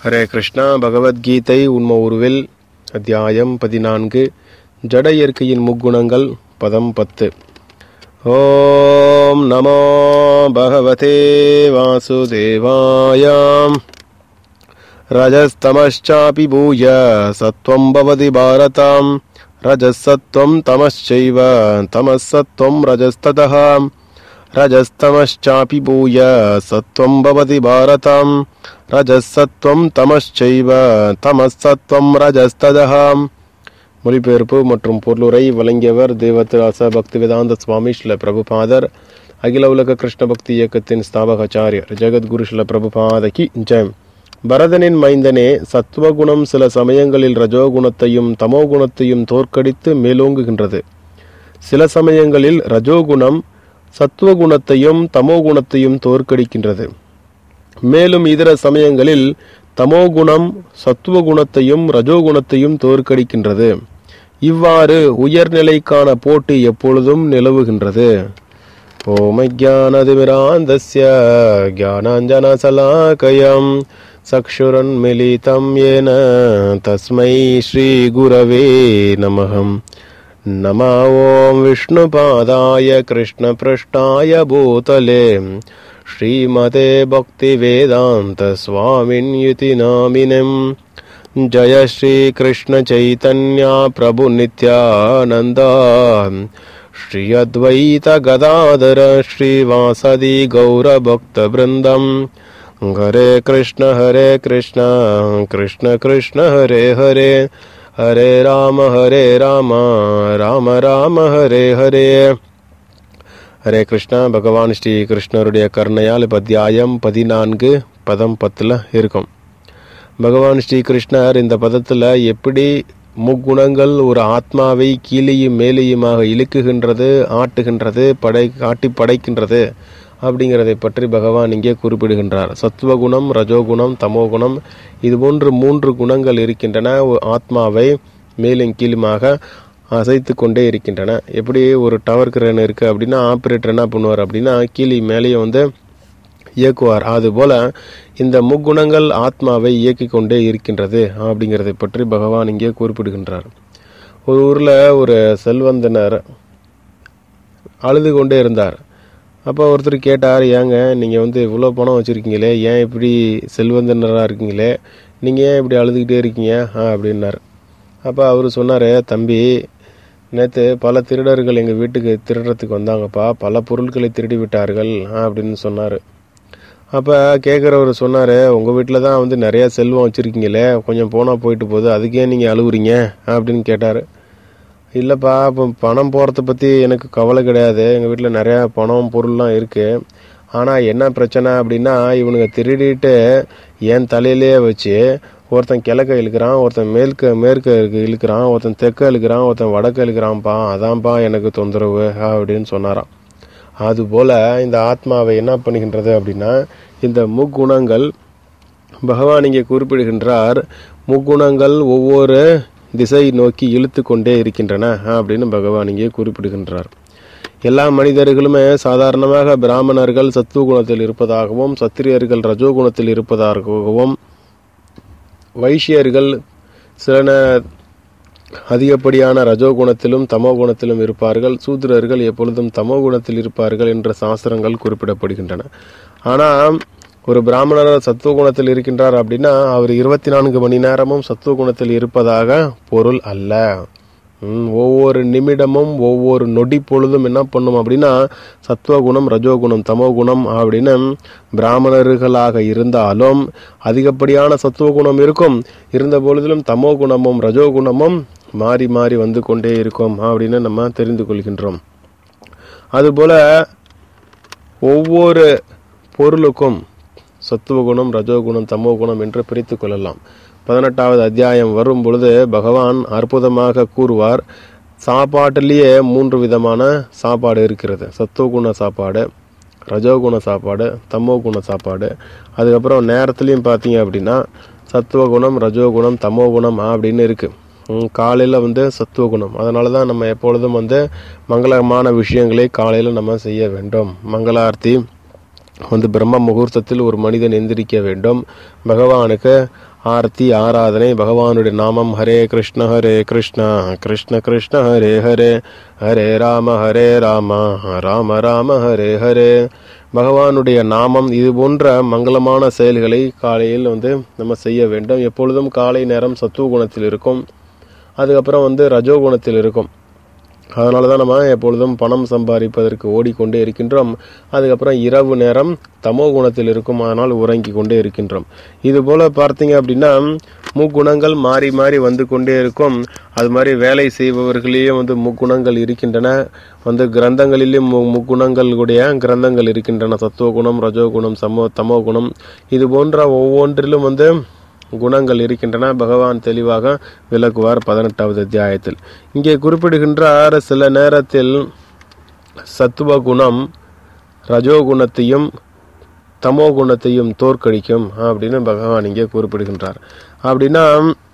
ஹரே கிருஷ்ணா பகவத்கீதை உண்ம உருவில் அத்தியாயம் பதினான்கு ஜட இயற்கையின் முக்குணங்கள் பதம் பத்து ஓம் நமோ பகவதே வாசுதேவாயாம் रजस्तमश्चापि भूय सत्त्वं भवति भारताम् रजःसत्त्वं तमश्चैव तमःसत्त्वं रजस्ततः रजस्तमश्चापि भूय सत्त्वं भवति भारताम् रजःसत्त्वं तमश्चैव तमःसत्त्वं रजस्ततः மொழிபெயர்ப்பு மற்றும் பொருளுரை வழங்கியவர் தேவத்திராச பக்திவேதாந்த சுவாமி ஸ்ல பிரபுபாதர் அகில உலக கிருஷ்ண பக்தி இயக்கத்தின் ஸ்தாபகாச்சாரியர் ஜெகத்குரு ஸ்ல பிரபுபாதகி ஜெயம் பரதனின் மைந்தனே சத்துவகுணம் சில சமயங்களில் ரஜோகுணத்தையும் தமோகுணத்தையும் தோற்கடித்து மேலோங்குகின்றது சில சமயங்களில் ரஜோகுணம் சத்துவகுணத்தையும் தமோகுணத்தையும் தோற்கடிக்கின்றது மேலும் இதர சமயங்களில் தமோகுணம் சத்துவகுணத்தையும் ரஜோகுணத்தையும் தோற்கடிக்கின்றது இவ்வாறு உயர்நிலைக்கான போட்டி எப்பொழுதும் நிலவுகின்றது ஓமஜானதிமிராந்தஸ்ய ज्ञानाञ्जनशलाकयं चक्षुरन्मिलितं येन तस्मै श्रीगुरवे नमः नमः ॐ विष्णुपादाय कृष्णपृष्ठाय भूतले श्रीमते भक्तिवेदान्तस्वामिन्युति नामिनम् जय श्रीकृष्णचैतन्या प्रभुनित्यानन्दा श्री अद्वैत गदाधर श्रीवासदि गौरभक्तवृन्दम् हरे कृष्ण हरे कृष्ण कृष्ण कृष्ण हरे हरे हरे राम हरे राम ராம ராம ஹரே ஹரே ஹரே கிருஷ்ணா பகவான் ஸ்ரீ கிருஷ்ணருடைய கருணையால் இப்போ அத்தியாயம் பதினான்கு பதம் பத்தில் இருக்கும் பகவான் ஸ்ரீ கிருஷ்ணர் இந்த பதத்தில் எப்படி முக்குணங்கள் ஒரு ஆத்மாவை கீழேயும் மேலேயுமாக இழுக்குகின்றது ஆட்டுகின்றது படை காட்டி படைக்கின்றது அப்படிங்கிறதை பற்றி பகவான் இங்கே குறிப்பிடுகின்றார் சத்துவகுணம் ரஜோகுணம் தமோகுணம் இது போன்று மூன்று குணங்கள் இருக்கின்றன ஆத்மாவை மேலும் கீழுமாக அசைத்து கொண்டே இருக்கின்றன எப்படி ஒரு டவர் கிரேன் இருக்குது அப்படின்னா ஆப்ரேட்டர் என்ன பண்ணுவார் அப்படின்னா கீழே மேலேயே வந்து இயக்குவார் அதுபோல இந்த முக்குணங்கள் ஆத்மாவை இயக்கிக் கொண்டே இருக்கின்றது அப்படிங்கிறதை பற்றி பகவான் இங்கே குறிப்பிடுகின்றார் ஒரு ஊரில் ஒரு செல்வந்தனர் அழுது கொண்டே இருந்தார் அப்போ ஒருத்தர் கேட்டார் ஏங்க நீங்கள் வந்து இவ்வளோ பணம் வச்சுருக்கீங்களே ஏன் இப்படி செல்வந்தனராக இருக்கீங்களே நீங்கள் ஏன் இப்படி அழுதுகிட்டே இருக்கீங்க ஆ அப்படின்னார் அப்போ அவர் சொன்னார் தம்பி நேற்று பல திருடர்கள் எங்கள் வீட்டுக்கு திருடுறதுக்கு வந்தாங்கப்பா பல பொருட்களை திருடி விட்டார்கள் அப்படின்னு சொன்னார் அப்போ கேட்குறவர் சொன்னார் உங்கள் வீட்டில் தான் வந்து நிறையா செல்வம் வச்சுருக்கீங்களே கொஞ்சம் போனால் போயிட்டு போகுது அதுக்கே நீங்கள் அழுகுறீங்க அப்படின்னு கேட்டார் இல்லைப்பா இப்போ பணம் போகிறத பற்றி எனக்கு கவலை கிடையாது எங்கள் வீட்டில் நிறையா பணம் பொருள்லாம் இருக்குது ஆனால் என்ன பிரச்சனை அப்படின்னா இவனுங்க திருடிட்டு என் தலையிலே வச்சு ஒருத்தன் கிழக்க இழுக்கிறான் ஒருத்தன் மேற்க மேற்க இழுக்கிறான் ஒருத்தன் தெற்க இழுக்கிறான் ஒருத்தன் வடக்க இழுக்கிறான்ப்பா அதான்ப்பா எனக்கு தொந்தரவு அப்படின்னு சொன்னாராம் அதுபோல் இந்த ஆத்மாவை என்ன பண்ணுகின்றது அப்படின்னா இந்த முக்குணங்கள் பகவான் இங்கே குறிப்பிடுகின்றார் முக்குணங்கள் ஒவ்வொரு திசை நோக்கி இழுத்து கொண்டே இருக்கின்றன அப்படின்னு பகவான் இங்கே குறிப்பிடுகின்றார் எல்லா மனிதர்களுமே சாதாரணமாக பிராமணர்கள் சத்துவகுணத்தில் இருப்பதாகவும் சத்திரியர்கள் ரஜோகுணத்தில் இருப்பதாகவும் வைஷ்யர்கள் சில அதிகப்படியான ரஜோகுணத்திலும் தமோ குணத்திலும் இருப்பார்கள் சூத்திரர்கள் எப்பொழுதும் தமோ குணத்தில் இருப்பார்கள் என்ற சாஸ்திரங்கள் குறிப்பிடப்படுகின்றன ஆனால் ஒரு பிராமணர் சத்துவகுணத்தில் இருக்கின்றார் அப்படின்னா அவர் இருபத்தி நான்கு மணி நேரமும் சத்துவகுணத்தில் இருப்பதாக பொருள் அல்ல ஒவ்வொரு நிமிடமும் ஒவ்வொரு நொடி பொழுதும் என்ன பண்ணும் அப்படின்னா சத்துவகுணம் ரஜோகுணம் தமோகுணம் அப்படின்னு பிராமணர்களாக இருந்தாலும் அதிகப்படியான சத்துவகுணம் இருக்கும் இருந்த பொழுதிலும் தமோ குணமும் ரஜோகுணமும் மாறி மாறி வந்து கொண்டே இருக்கும் அப்படின்னு நம்ம தெரிந்து கொள்கின்றோம் அதுபோல ஒவ்வொரு பொருளுக்கும் சத்துவகுணம் ரஜோகுணம் தமோகுணம் என்று பிரித்து கொள்ளலாம் பதினெட்டாவது அத்தியாயம் வரும் பொழுது பகவான் அற்புதமாக கூறுவார் சாப்பாட்டிலேயே மூன்று விதமான சாப்பாடு இருக்கிறது சத்துவகுண சாப்பாடு ரஜோகுண சாப்பாடு தமோகுண சாப்பாடு அதுக்கப்புறம் நேரத்துலையும் பார்த்தீங்க அப்படின்னா சத்துவகுணம் ரஜோகுணம் தமோகுணம் அப்படின்னு இருக்குது காலையில் வந்து சத்துவகுணம் அதனால தான் நம்ம எப்பொழுதும் வந்து மங்களமான விஷயங்களை காலையில் நம்ம செய்ய வேண்டும் மங்களார்த்தி வந்து பிரம்ம முகூர்த்தத்தில் ஒரு மனிதன் எந்திரிக்க வேண்டும் பகவானுக்கு ஆர்த்தி ஆராதனை பகவானுடைய நாமம் ஹரே கிருஷ்ண ஹரே கிருஷ்ணா கிருஷ்ண கிருஷ்ண ஹரே ஹரே ஹரே ராம ஹரே ராம ராம ராம ஹரே ஹரே பகவானுடைய நாமம் இது போன்ற மங்களமான செயல்களை காலையில் வந்து நம்ம செய்ய வேண்டும் எப்பொழுதும் காலை நேரம் சத்துவ குணத்தில் இருக்கும் அதுக்கப்புறம் வந்து ரஜோ குணத்தில் இருக்கும் அதனால தான் நம்ம எப்பொழுதும் பணம் சம்பாதிப்பதற்கு ஓடிக்கொண்டே இருக்கின்றோம் அதுக்கப்புறம் இரவு நேரம் தமோ குணத்தில் இருக்கும் அதனால் உறங்கி கொண்டே இருக்கின்றோம் இது போல பார்த்தீங்க அப்படின்னா முக்குணங்கள் மாறி மாறி வந்து கொண்டே இருக்கும் அது மாதிரி வேலை செய்பவர்களையும் வந்து முக்குணங்கள் இருக்கின்றன வந்து கிரந்தங்களிலும் மு முக்குணங்களுடைய கிரந்தங்கள் இருக்கின்றன சத்துவ குணம் ரஜோ குணம் சமோ தமோ குணம் இது போன்ற ஒவ்வொன்றிலும் வந்து குணங்கள் இருக்கின்றன பகவான் தெளிவாக விளக்குவார் பதினெட்டாவது அத்தியாயத்தில் இங்கே குறிப்பிடுகின்றார் சில நேரத்தில் சத்துவ குணம் ரஜோ குணத்தையும் தமோ குணத்தையும் தோற்கடிக்கும் அப்படின்னு பகவான் இங்கே குறிப்பிடுகின்றார் அப்படின்னா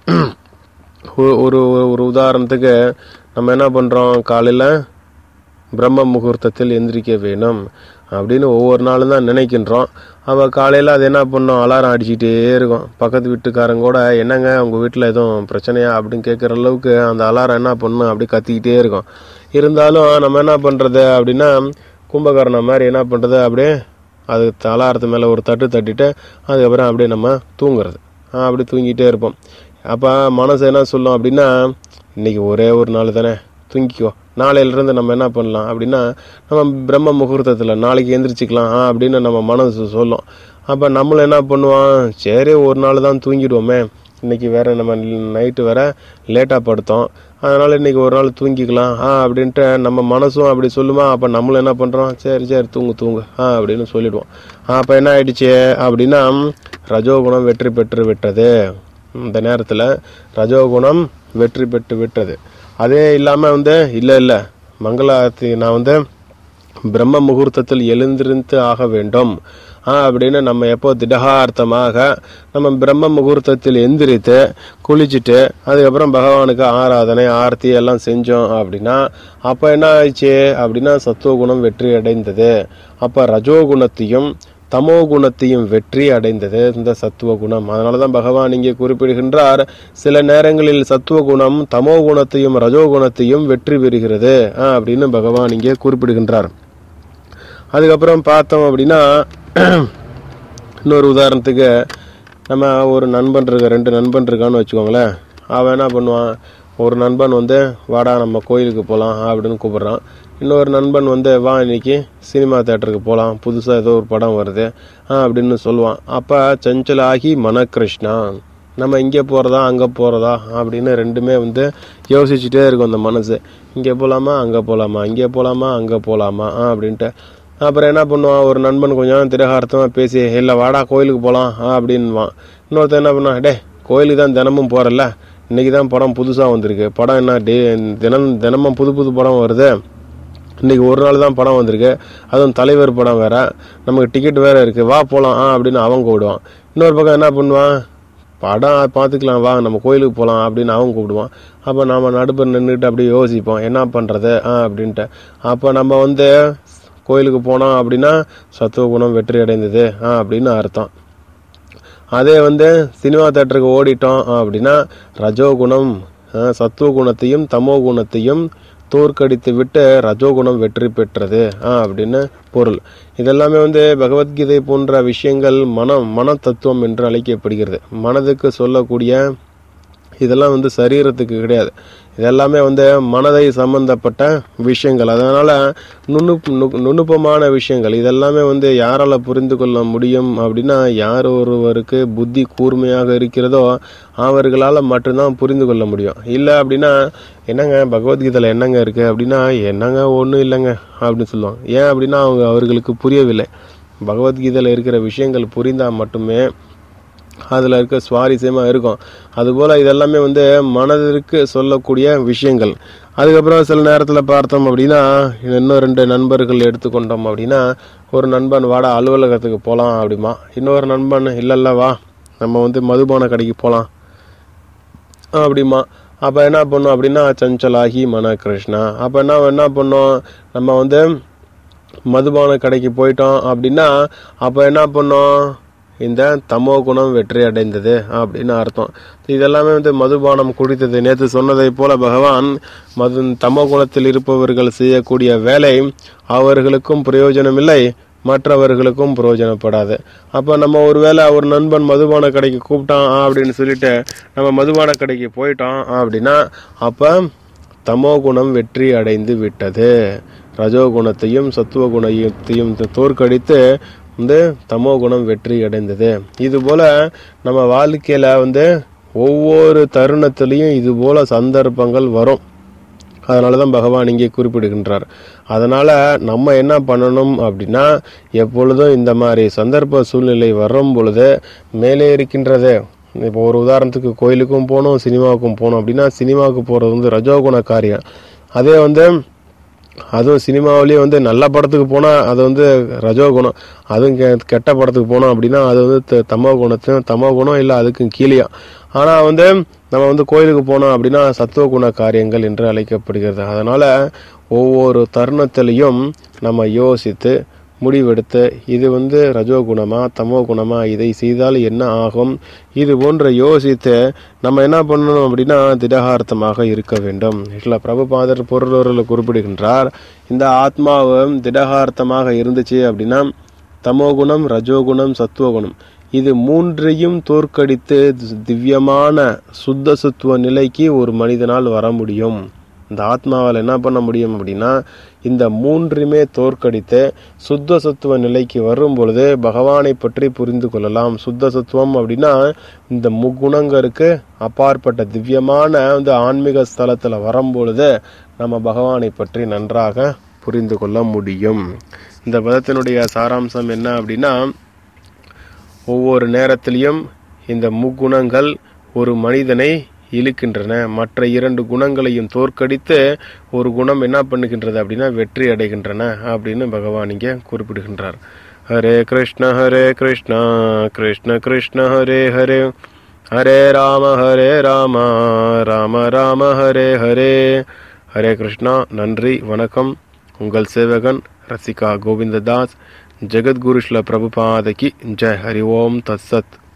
ஒரு- ஒரு ஒரு உதாரணத்துக்கு நம்ம என்ன பண்ணுறோம் காலையில் பிரம்ம முகூர்த்தத்தில் எந்திரிக்க வேணும் அப்படின்னு ஒவ்வொரு நாளும் தான் நினைக்கின்றோம் அவள் காலையில் அது என்ன பண்ணோம் அலாரம் அடிச்சுட்டே இருக்கும் பக்கத்து வீட்டுக்காரங்க கூட என்னங்க உங்கள் வீட்டில் எதுவும் பிரச்சனையா அப்படின்னு கேட்குற அளவுக்கு அந்த அலாரம் என்ன பண்ணும் அப்படி கத்திக்கிட்டே இருக்கும் இருந்தாலும் நம்ம என்ன பண்ணுறது அப்படின்னா கும்பகரண மாதிரி என்ன பண்ணுறது அப்படியே அது அலாரத்து மேலே ஒரு தட்டு தட்டிட்டு அதுக்கப்புறம் அப்படியே நம்ம தூங்குறது ஆ, அப்படி தூங்கிட்டே இருப்போம் அப்போ மனசு என்ன சொல்லும் அப்படின்னா இன்னைக்கு ஒரே ஒரு நாள் தானே தூங்கிக்கோ நாளையிலிருந்து நம்ம என்ன பண்ணலாம் அப்படின்னா நம்ம பிரம்ம முகூர்த்தத்தில் நாளைக்கு எந்திரிச்சிக்கலாம் ஆ அப்படின்னு நம்ம மனசு சொல்லும் அப்போ நம்மளும் என்ன பண்ணுவோம் சரி ஒரு நாள் தான் தூங்கிடுவோமே இன்னைக்கு வேற நம்ம நைட்டு வேற லேட்டாக படுத்தோம் அதனால இன்னைக்கு ஒரு நாள் தூங்கிக்கலாம் ஆ அப்படின்ட்டு நம்ம மனசும் அப்படி சொல்லுமா அப்போ நம்மளும் என்ன பண்ணுறோம் சரி சரி தூங்கு தூங்கு ஆ அப்படின்னு சொல்லிடுவோம் அப்போ என்ன ஆயிடுச்சு அப்படின்னா ரஜோகுணம் வெற்றி பெற்று விட்டது இந்த நேரத்தில் ரஜோகுணம் வெற்றி பெற்று விட்டது அதே இல்லாமல் வந்து இல்லை இல்லை மங்களாரத்தி நான் வந்து பிரம்ம முகூர்த்தத்தில் எழுந்திருந்து ஆக வேண்டும் ஆ அப்படின்னு நம்ம எப்போ திடகார்த்தமாக நம்ம பிரம்ம முகூர்த்தத்தில் எந்திரித்து குளிச்சுட்டு அதுக்கப்புறம் பகவானுக்கு ஆராதனை ஆர்த்தி எல்லாம் செஞ்சோம் அப்படின்னா அப்போ என்ன ஆயிடுச்சு அப்படின்னா சத்துவ குணம் வெற்றி அடைந்தது அப்போ ரஜோ குணத்தையும் தமோ குணத்தையும் வெற்றி அடைந்தது இந்த சத்துவ குணம் அதனால தான் பகவான் இங்கே குறிப்பிடுகின்றார் சில நேரங்களில் சத்துவ குணம் தமோ குணத்தையும் ரஜோ குணத்தையும் வெற்றி பெறுகிறது ஆ, அப்படின்னு பகவான் இங்கே குறிப்பிடுகின்றார் அதுக்கப்புறம் பார்த்தோம் அப்படின்னா இன்னொரு உதாரணத்துக்கு நம்ம ஒரு நண்பன் இருக்க ரெண்டு நண்பன் இருக்கான்னு வச்சுக்கோங்களேன் அவன் என்ன பண்ணுவான் ஒரு நண்பன் வந்து வாடா நம்ம கோயிலுக்கு போகலாம் அப்படின்னு கூப்பிடுறான் இன்னொரு நண்பன் வந்து வா இன்னைக்கு சினிமா தேட்டருக்கு போகலாம் புதுசாக ஏதோ ஒரு படம் வருது ஆ அப்படின்னு சொல்லுவான் அப்போ சஞ்சலாகி மனகிருஷ்ணா நம்ம இங்கே போகிறதா அங்கே போகிறதா அப்படின்னு ரெண்டுமே வந்து யோசிச்சுட்டே இருக்கும் அந்த மனசு இங்கே போகலாமா அங்கே போகலாமா இங்கே போகலாமா அங்கே போகலாமா ஆ அப்படின்ட்டு அப்புறம் என்ன பண்ணுவான் ஒரு நண்பன் கொஞ்சம் திரகார்த்தமாக பேசி இல்லை வாடா கோயிலுக்கு போகலாம் ஆ அப்படின்வான் இன்னொருத்தன் என்ன பண்ணுவான் டே கோயிலுக்கு தான் தினமும் போகிறல்ல இன்னைக்கு தான் படம் புதுசாக வந்திருக்கு படம் என்ன டே தினம் தினமும் புது புது படம் வருது இன்னைக்கு ஒரு நாள் தான் படம் வந்திருக்கு அதுவும் தலைவர் படம் வேற நமக்கு டிக்கெட் வேற இருக்கு வா போலாம் ஆ அப்படின்னு அவன் கூப்பிடுவான் இன்னொரு பக்கம் என்ன பண்ணுவான் படம் பார்த்துக்கலாம் வா நம்ம கோயிலுக்கு போகலாம் அப்படின்னு அவன் கூப்பிடுவான் அப்போ நாம நடுப்பர் நின்றுட்டு அப்படியே யோசிப்போம் என்ன பண்ணுறது ஆ அப்படின்ட்டு அப்போ நம்ம வந்து கோயிலுக்கு போனோம் அப்படின்னா சத்துவ குணம் வெற்றி அடைந்தது ஆ அப்படின்னு அர்த்தம் அதே வந்து சினிமா தேட்டருக்கு ஓடிட்டோம் அப்படின்னா ரஜோ குணம் அஹ், சத்துவ குணத்தையும் தமோ குணத்தையும் தோற்கடித்து விட்டு ரஜோகுணம் வெற்றி பெற்றது ஆ அப்படின்னு பொருள் இதெல்லாமே வந்து பகவத்கீதை போன்ற விஷயங்கள் மனம் மன தத்துவம் என்று அழைக்கப்படுகிறது மனதுக்கு சொல்லக்கூடிய இதெல்லாம் வந்து சரீரத்துக்கு கிடையாது இதெல்லாமே வந்து மனதை சம்பந்தப்பட்ட விஷயங்கள் அதனால நுண்ணுப் நு- நுணுப்பமான விஷயங்கள் இதெல்லாமே வந்து யாரால புரிந்து கொள்ள முடியும் அப்படின்னா யார் ஒருவருக்கு புத்தி கூர்மையாக இருக்கிறதோ அவர்களால் மட்டும்தான் புரிந்து கொள்ள முடியும் இல்லை அப்படின்னா என்னங்க பகவத்கீதையில் என்னங்க இருக்கு அப்படின்னா என்னங்க ஒன்றும் இல்லைங்க அப்படின்னு சொல்லுவாங்க ஏன் அப்படின்னா அவங்க அவர்களுக்கு புரியவில்லை பகவத்கீதையில் இருக்கிற விஷயங்கள் புரிந்தால் மட்டுமே அதில் இருக்க சுவாரஸ்யமாக இருக்கும் அதுபோல் இதெல்லாமே வந்து மனதிற்கு சொல்லக்கூடிய விஷயங்கள் அதுக்கப்புறம் சில நேரத்தில் பார்த்தோம் அப்படின்னா இன்னும் ரெண்டு நண்பர்கள் எடுத்துக்கொண்டோம் அப்படின்னா ஒரு நண்பன் வாடா அலுவலகத்துக்கு போகலாம் அப்படிமா இன்னொரு நண்பன் இல்லை இல்லை வா நம்ம வந்து மதுபான கடைக்கு போகலாம் அப்படிமா அப்போ என்ன பண்ணோம் அப்படின்னா சஞ்சலாகி மன கிருஷ்ணா அப்போ என்ன என்ன பண்ணோம் நம்ம வந்து மதுபான கடைக்கு போயிட்டோம் அப்படின்னா அப்போ என்ன பண்ணோம் இந்த தமோ குணம் வெற்றி அடைந்தது அப்படின்னு அர்த்தம் இதெல்லாமே வந்து மதுபானம் குடித்தது நேற்று சொன்னதை போல பகவான் மது தமோ குணத்தில் இருப்பவர்கள் செய்யக்கூடிய வேலை அவர்களுக்கும் பிரயோஜனம் இல்லை மற்றவர்களுக்கும் பிரயோஜனப்படாது அப்போ நம்ம ஒருவேளை ஒரு நண்பன் மதுபான கடைக்கு கூப்பிட்டான் அப்படின்னு சொல்லிட்டு நம்ம மதுபான கடைக்கு போயிட்டோம் அப்படின்னா அப்போ தமோ குணம் வெற்றி அடைந்து விட்டது ரஜோ குணத்தையும் சத்துவ குணத்தையும் தோற்கடித்து வந்து தமோ குணம் வெற்றி அடைந்தது இது போல நம்ம வாழ்க்கையில வந்து ஒவ்வொரு தருணத்திலையும் இது போல சந்தர்ப்பங்கள் வரும் அதனால தான் பகவான் இங்கே குறிப்பிடுகின்றார் அதனால நம்ம என்ன பண்ணணும் அப்படின்னா எப்பொழுதும் இந்த மாதிரி சந்தர்ப்ப சூழ்நிலை வரும் பொழுது மேலே இருக்கின்றது இப்போ ஒரு உதாரணத்துக்கு கோயிலுக்கும் போகணும் சினிமாவுக்கும் போகணும் அப்படின்னா சினிமாவுக்கு போகிறது வந்து ரஜோகுண காரியம் அதே வந்து அதுவும் சினிமாவிலேயே வந்து நல்ல படத்துக்கு போனால் அது வந்து ரஜோகுணம் அதுவும் கெ கெட்ட படத்துக்கு போனோம் அப்படின்னா அது வந்து த- தமோ குணத்தையும் தமோ குணம் இல்லை அதுக்கும் கீழேயா ஆனால் வந்து நம்ம வந்து கோயிலுக்கு போனோம் அப்படின்னா சத்துவ குண காரியங்கள் என்று அழைக்கப்படுகிறது அதனால ஒவ்வொரு தருணத்திலையும் நம்ம யோசித்து முடிவெடுத்து இது வந்து ரஜோ குணமா தமோ குணமா இதை செய்தால் என்ன ஆகும் இது போன்ற யோசித்து நம்ம என்ன பண்ணணும் அப்படின்னா திடகார்த்தமாக இருக்க வேண்டும் இதில் பிரபுபாதர் பொருளூரில் குறிப்பிடுகின்றார் இந்த ஆத்மாவும் திடகார்த்தமாக இருந்துச்சு அப்படின்னா தமோகுணம் ரஜோகுணம் சத்துவகுணம் இது மூன்றையும் தோற்கடித்து திவ்யமான சுத்த சுத்துவ நிலைக்கு ஒரு மனிதனால் வர முடியும் இந்த ஆத்மாவால் என்ன பண்ண முடியும் அப்படின்னா இந்த மூன்றுமே தோற்கடித்து சுத்த சத்துவ நிலைக்கு வரும் பொழுது பகவானை பற்றி புரிந்து கொள்ளலாம் சுத்த சத்துவம் அப்படின்னா இந்த முக்குணங்களுக்கு அப்பாற்பட்ட திவ்யமான வந்து ஆன்மீக ஸ்தலத்தில் வரும்பொழுது நம்ம பகவானை பற்றி நன்றாக புரிந்து கொள்ள முடியும் இந்த பதத்தினுடைய சாராம்சம் என்ன அப்படின்னா ஒவ்வொரு நேரத்திலையும் இந்த முக்குணங்கள் ஒரு மனிதனை இழுக்கின்றன மற்ற இரண்டு குணங்களையும் தோற்கடித்து ஒரு குணம் என்ன பண்ணுகின்றது அப்படின்னா வெற்றி அடைகின்றன அப்படின்னு பகவான் இங்கே குறிப்பிடுகின்றார் ஹரே கிருஷ்ண ஹரே கிருஷ்ணா கிருஷ்ண கிருஷ்ண ஹரே ஹரே ஹரே ராம ஹரே ராம ராம ராம ஹரே ஹரே ஹரே கிருஷ்ணா நன்றி வணக்கம் உங்கள் சேவகன் ரசிகா கோவிந்ததாஸ் ஜெகத்குரு ஸ்ல பிரபுபாதகி ஜெய் ஹரி ஓம் தத்சத்